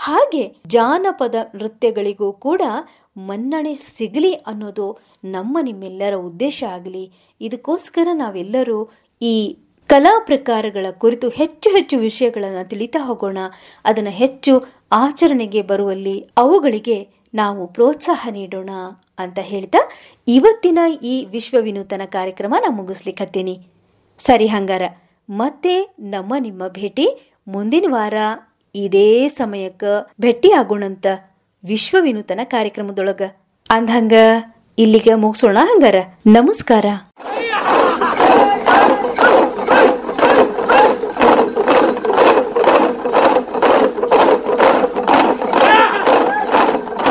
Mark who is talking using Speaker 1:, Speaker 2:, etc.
Speaker 1: ಹಾಗೆ ಜಾನಪದ ನೃತ್ಯಗಳಿಗೂ ಕೂಡ ಮನ್ನಣೆ ಸಿಗಲಿ ಅನ್ನೋದು ನಮ್ಮ ನಿಮ್ಮೆಲ್ಲರ ಉದ್ದೇಶ ಆಗಲಿ ಇದಕ್ಕೋಸ್ಕರ ನಾವೆಲ್ಲರೂ ಈ ಕಲಾ ಪ್ರಕಾರಗಳ ಕುರಿತು ಹೆಚ್ಚು ಹೆಚ್ಚು ವಿಷಯಗಳನ್ನು ತಿಳಿತಾ ಹೋಗೋಣ ಅದನ್ನು ಹೆಚ್ಚು ಆಚರಣೆಗೆ ಬರುವಲ್ಲಿ ಅವುಗಳಿಗೆ ನಾವು ಪ್ರೋತ್ಸಾಹ ನೀಡೋಣ ಅಂತ ಹೇಳ್ತಾ ಇವತ್ತಿನ ಈ ವಿಶ್ವ ವಿನೂತನ ಕಾರ್ಯಕ್ರಮ ನಾ ಮುಗಿಸ್ಲಿಕ್ಕತ್ತೀನಿ ಸರಿ ಹಂಗಾರ ಮತ್ತೆ ನಮ್ಮ ನಿಮ್ಮ ಭೇಟಿ ಮುಂದಿನ ವಾರ ಇದೇ ಸಮಯಕ್ಕೆ ಭೇಟಿ ಆಗೋಣಂತ ವಿಶ್ವ ವಿನೂತನ ಕಾರ್ಯಕ್ರಮದೊಳಗ ಅಂದ್ಹಂಗ ಇಲ್ಲಿಗ ಮುಗಿಸೋಣ ಹಂಗಾರ ನಮಸ್ಕಾರ